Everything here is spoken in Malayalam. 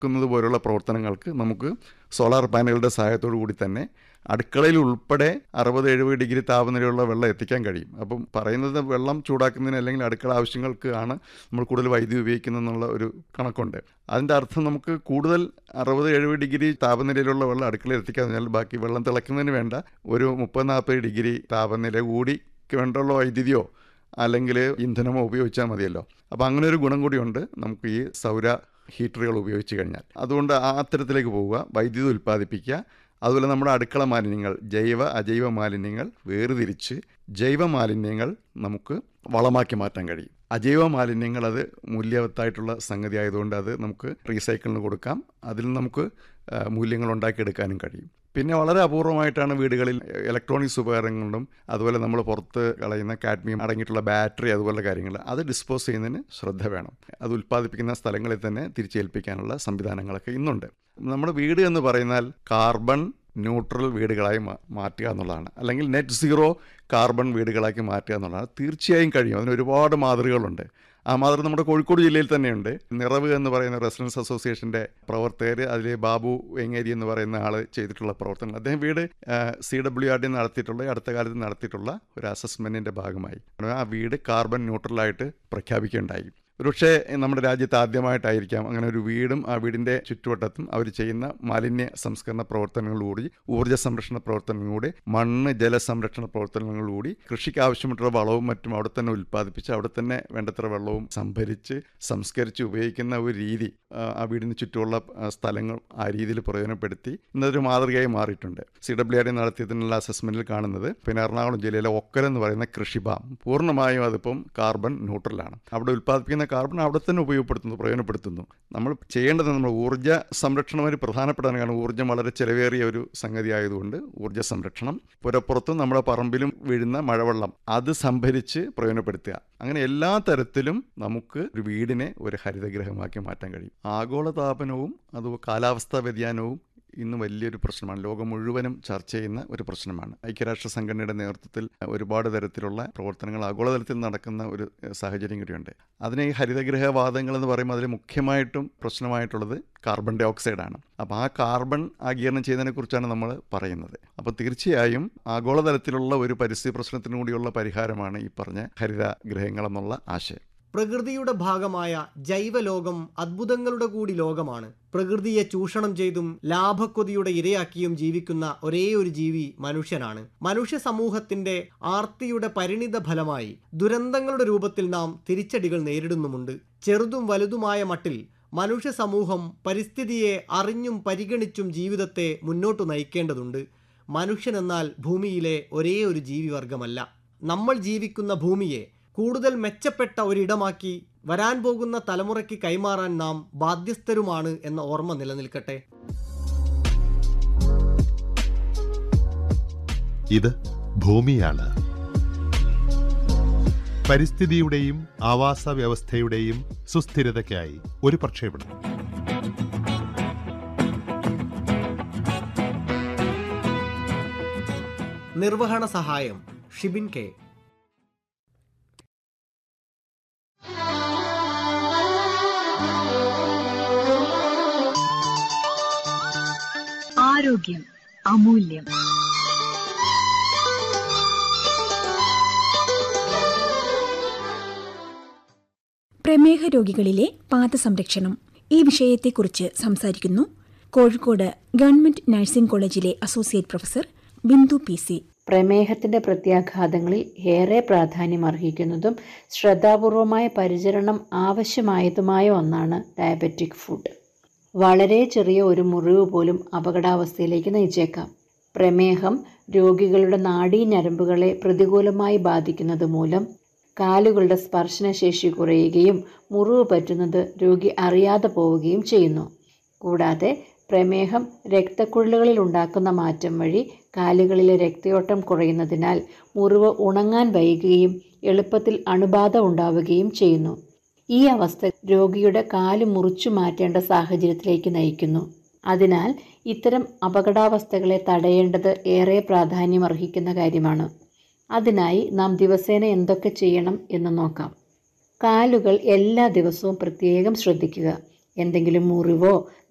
ക്കുന്നത് പോലുള്ള പ്രവർത്തനങ്ങൾക്ക് നമുക്ക് സോളാർ പാനലുകളുടെ സഹായത്തോടു കൂടി തന്നെ അടുക്കളയിൽ ഉൾപ്പെടെ അറുപത് എഴുപത് ഡിഗ്രി താപനിലയുള്ള വെള്ളം എത്തിക്കാൻ കഴിയും അപ്പം പറയുന്നത് വെള്ളം ചൂടാക്കുന്നതിന് അല്ലെങ്കിൽ അടുക്കള ആവശ്യങ്ങൾക്ക് ആണ് നമ്മൾ കൂടുതൽ വൈദ്യുതി ഉപയോഗിക്കുന്നതെന്നുള്ള ഒരു കണക്കുണ്ട് അതിൻ്റെ അർത്ഥം നമുക്ക് കൂടുതൽ അറുപത് എഴുപത് ഡിഗ്രി താപനിലയിലുള്ള വെള്ളം അടുക്കളയിൽ എത്തിക്കാൻ പറഞ്ഞാൽ ബാക്കി വെള്ളം തിളയ്ക്കുന്നതിന് വേണ്ട ഒരു മുപ്പത് നാൽപ്പത് ഡിഗ്രി താപനില കൂടി വേണ്ടുള്ള വൈദ്യുതിയോ അല്ലെങ്കിൽ ഇന്ധനമോ ഉപയോഗിച്ചാൽ മതിയല്ലോ അപ്പോൾ അങ്ങനെ ഒരു ഗുണം കൂടിയുണ്ട് നമുക്ക് ഈ സൗര ഹീറ്ററുകൾ ഉപയോഗിച്ച് കഴിഞ്ഞാൽ അതുകൊണ്ട് ആ അത്തരത്തിലേക്ക് പോവുക വൈദ്യുതി ഉൽപ്പാദിപ്പിക്കുക അതുപോലെ നമ്മുടെ അടുക്കള മാലിന്യങ്ങൾ ജൈവ അജൈവ മാലിന്യങ്ങൾ വേർതിരിച്ച് ജൈവ മാലിന്യങ്ങൾ നമുക്ക് വളമാക്കി മാറ്റാൻ കഴിയും അജൈവ മാലിന്യങ്ങൾ അത് മൂല്യവത്തായിട്ടുള്ള സംഗതി ആയതുകൊണ്ട് അത് നമുക്ക് റീസൈക്കിളിന് കൊടുക്കാം അതിൽ നമുക്ക് ആ, മൂല്യങ്ങൾ ഉണ്ടാക്കിയെടുക്കാനും കഴിയും പിന്നെ വളരെ അപൂർവമായിട്ടാണ് വീടുകളിൽ ഇലക്ട്രോണിക്സ് ഉപകരണങ്ങളും അതുപോലെ നമ്മൾ പുറത്ത് കളയുന്ന കാഡ്മിയം അടങ്ങിയിട്ടുള്ള ബാറ്ററി അതുപോലുള്ള കാര്യങ്ങൾ അത് ഡിസ്പോസ് ചെയ്യുന്നതിന് ശ്രദ്ധ വേണം അത് ഉൽപ്പാദിപ്പിക്കുന്ന സ്ഥലങ്ങളിൽ തന്നെ തിരിച്ചേൽപ്പിക്കാനുള്ള സംവിധാനങ്ങളൊക്കെ ഇന്നുണ്ട് നമ്മുടെ വീട് എന്ന് പറയുന്നാൽ കാർബൺ ന്യൂട്രൽ വീടുകളായി മാ- മാറ്റുക എന്നുള്ളതാണ് അല്ലെങ്കിൽ നെറ്റ് സീറോ കാർബൺ വീടുകളാക്കി മാറ്റുക എന്നുള്ളതാണ് തീർച്ചയായും കഴിയും അതിന് ഒരുപാട് മാതൃകകളുണ്ട് ആ മാതൃക നമ്മുടെ കോഴിക്കോട് ജില്ലയിൽ തന്നെയുണ്ട് നിറവ് എന്ന് പറയുന്ന റെസിഡൻസ് അസോസിയേഷൻ്റെ പ്രവർത്തകർ അതിൽ ബാബു വെങ്ങേരി എന്ന് പറയുന്ന ആൾ ചെയ്തിട്ടുള്ള പ്രവർത്തനങ്ങൾ അദ്ദേഹം വീട് സി ഡബ്ല്യു ആർ ഡി നടത്തിയിട്ടുള്ള ഈ അടുത്ത കാലത്ത് നടത്തിയിട്ടുള്ള ഒരു അസസ്മെൻറ്റിൻ്റെ ഭാഗമായി ആ വീട് കാർബൺ ന്യൂട്രലായിട്ട് പ്രഖ്യാപിക്കുകയുണ്ടായി ഒരുപക്ഷെ നമ്മുടെ രാജ്യത്ത് ആദ്യമായിട്ടായിരിക്കാം അങ്ങനെ ഒരു വീടും ആ വീടിൻ്റെ ചുറ്റുവട്ടത്തും അവർ ചെയ്യുന്ന മാലിന്യ സംസ്കരണ പ്രവർത്തനങ്ങളിലൂടി ഊർജ്ജ സംരക്ഷണ പ്രവർത്തനങ്ങളിലൂടെ മണ്ണ് ജലസംരക്ഷണ പ്രവർത്തനങ്ങളിലൂടി കൃഷിക്ക് ആവശ്യമായിട്ടുള്ള വളവും മറ്റും അവിടെ തന്നെ ഉൽപ്പാദിപ്പിച്ച് അവിടെ തന്നെ വേണ്ടത്ര വെള്ളവും സംഭരിച്ച് സംസ്കരിച്ച് ഉപയോഗിക്കുന്ന ഒരു രീതി ആ, ആ വീടിന് ചുറ്റുമുള്ള ആ, സ്ഥലങ്ങൾ ആ രീതിയിൽ പ്രയോജനപ്പെടുത്തി ഇന്നതൊരു മാതൃകയായി മാറിയിട്ടുണ്ട് സി ഡബ്ല്യു ആർ ഡി നടത്തിയതിനുള്ള അസസ്മെൻറ്റിൽ കാണുന്നത് പിന്നെ എറണാകുളം ജില്ലയിലെ ഒക്കൽ എന്ന് പറയുന്ന കൃഷിഭാം പൂർണ്ണമായും അതിപ്പം കാർബൺ ന്യൂട്രലാണ് അവിടെ ഉൽപ്പാദിപ്പിക്കുന്ന കാർബൺ അവിടെ തന്നെ ഉപയോഗപ്പെടുത്തുന്നു പ്രയോജനപ്പെടുത്തുന്നു നമ്മൾ ചെയ്യേണ്ടത് നമ്മൾ ഊർജ്ജ സംരക്ഷണം ഒരു പ്രധാനപ്പെട്ടതാണ് കാരണം ഊർജ്ജം വളരെ ചിലവേറിയ ഒരു സംഗതി ആയതുകൊണ്ട് ഊർജ്ജ സംരക്ഷണം പുരപ്പുറത്തും നമ്മുടെ പറമ്പിലും വീഴുന്ന മഴവെള്ളം അത് സംഭരിച്ച് പ്രയോജനപ്പെടുത്തുക അങ്ങനെ എല്ലാ തരത്തിലും നമുക്ക് ഒരു വീടിനെ ഒരു ഹരിതഗ്രഹമാക്കി മാറ്റാൻ കഴിയും ആഗോളതാപനവും അതുപോലെ കാലാവസ്ഥാ വ്യതിയാനവും ഇന്ന് വലിയൊരു പ്രശ്നമാണ് ലോകം മുഴുവനും ചർച്ച ചെയ്യുന്ന ഒരു പ്രശ്നമാണ് ഐക്യരാഷ്ട്ര സംഘടനയുടെ നേതൃത്വത്തിൽ ഒരുപാട് തരത്തിലുള്ള പ്രവർത്തനങ്ങൾ ആഗോളതലത്തിൽ നടക്കുന്ന ഒരു എഹ്, സാഹചര്യം കൂടിയുണ്ട് അതിനെ ഈ ഹരിതഗ്രഹവാദങ്ങൾ എന്ന് പറയുമ്പോൾ അതിൽ മുഖ്യമായിട്ടും പ്രശ്നമായിട്ടുള്ളത് കാർബൺ ഡൈ ഓക്സൈഡാണ് അപ്പോൾ ആ കാർബൺ ആഗീരണം ചെയ്യുന്നതിനെക്കുറിച്ചാണ് നമ്മൾ പറയുന്നത് അപ്പോൾ തീർച്ചയായും ആഗോളതലത്തിലുള്ള ഒരു പരിസ്ഥിതി പ്രശ്നത്തിനു കൂടിയുള്ള പരിഹാരമാണ് ഈ പറഞ്ഞ ഹരിതഗ്രഹങ്ങൾ എന്നുള്ള ആശയം പ്രകൃതിയുടെ ഭാഗമായ ജൈവലോകം അത്ഭുതങ്ങളുടെ കൂടി ലോകമാണ് പ്രകൃതിയെ ചൂഷണം ചെയ്തും ലാഭക്കൊതിയുടെ ഇരയാക്കിയും ജീവിക്കുന്ന ഒരേ ഒരു ജീവി മനുഷ്യനാണ് മനുഷ്യ സമൂഹത്തിന്റെ ആർത്തിയുടെ പരിണിത ഫലമായി ദുരന്തങ്ങളുടെ രൂപത്തിൽ നാം തിരിച്ചടികൾ നേരിടുന്നുമുണ്ട് ചെറുതും വലുതുമായ മട്ടിൽ മനുഷ്യ സമൂഹം പരിസ്ഥിതിയെ അറിഞ്ഞും പരിഗണിച്ചും ജീവിതത്തെ മുന്നോട്ടു നയിക്കേണ്ടതുണ്ട് മനുഷ്യനെന്നാൽ ഭൂമിയിലെ ഒരേ ഒരു ജീവിവർഗമല്ല നമ്മൾ ജീവിക്കുന്ന ഭൂമിയെ കൂടുതൽ മെച്ചപ്പെട്ട ഒരിടമാക്കി വരാൻ പോകുന്ന തലമുറയ്ക്ക് കൈമാറാൻ നാം ബാധ്യസ്ഥരുമാണ് എന്ന ഓർമ്മ നിലനിൽക്കട്ടെ ഇത് ഭൂമിയാണ് പരിസ്ഥിതിയുടെയും ആവാസ വ്യവസ്ഥയുടെയും സുസ്ഥിരതയ്ക്കായി ഒരു പ്രക്ഷേപണം നിർവഹണ സഹായം ഷിബിൻ കെ ആരോഗ്യം അമൂല്യം പ്രമേഹ രോഗികളിലെ പാദസംരക്ഷണം ഈ വിഷയത്തെക്കുറിച്ച് സംസാരിക്കുന്നു കോഴിക്കോട് ഗവൺമെന്റ് നഴ്സിംഗ് കോളേജിലെ associate professor Bindu P C പ്രമേഹത്തിന്റെ പ്രത്യാഘാതങ്ങളിൽ ഏറെ പ്രാധാന്യം അർഹിക്കുന്നതും ശ്രദ്ധാപൂർവമായ പരിചരണം ആവശ്യമായതുമായ ഒന്നാണ് ഡയബറ്റിക് ഫുഡ് വളരെ ചെറിയ ഒരു മുറിവ് പോലും അപകടാവസ്ഥയിലേക്ക് നയിച്ചേക്കാം പ്രമേഹം രോഗികളുടെ നാഡീഞരമ്പുകളെ പ്രതികൂലമായി ബാധിക്കുന്നത് മൂലം കാലുകളുടെ സ്പർശനശേഷി കുറയുകയും മുറിവ് പറ്റുന്നത് രോഗി അറിയാതെ പോവുകയും ചെയ്യുന്നു കൂടാതെ പ്രമേഹം രക്തക്കുഴലുകളിൽ ഉണ്ടാക്കുന്ന മാറ്റം വഴി കാലുകളിലെ രക്തയോട്ടം കുറയുന്നതിനാൽ മുറിവ് ഉണങ്ങാൻ വൈകുകയും എളുപ്പത്തിൽ അണുബാധ ഉണ്ടാവുകയും ചെയ്യുന്നു ഈ അവസ്ഥ രോഗിയുടെ കാല് മുറിച്ചു മാറ്റേണ്ട സാഹചര്യത്തിലേക്ക് നയിക്കുന്നു അതിനാൽ ഇത്തരം അപകടാവസ്ഥകളെ തടയേണ്ടത് ഏറെ പ്രാധാന്യമർഹിക്കുന്ന കാര്യമാണ് അതിനായി നാം ദിവസേന എന്തൊക്കെ ചെയ്യണം എന്ന് നോക്കാം കാലുകൾ എല്ലാ ദിവസവും പ്രത്യേകം ശ്രദ്ധിക്കുക എന്തെങ്കിലും മുറിവോ